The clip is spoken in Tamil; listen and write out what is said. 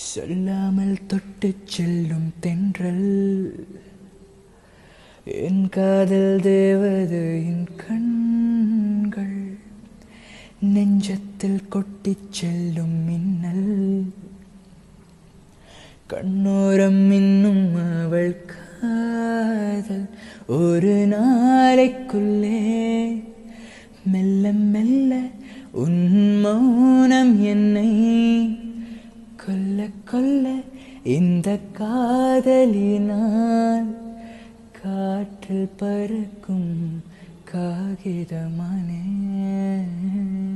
சொல்லாமல் தொட்டுச் செல்லும் தென்றல் என் காதல் தேவதையின் கண்கள் நெஞ்சத்தில் கொட்டிச் செல்லும் மின்னல் கண்ணோரம் இன்னும் அவள் காதல் ஒரு நாளைக்குள்ளே மெல்ல மெல்ல உன் மௌனம் என்னை கொல்ல கொல்ல இந்த காதலினால் காற்றில் பறக்கும் காகிதமானே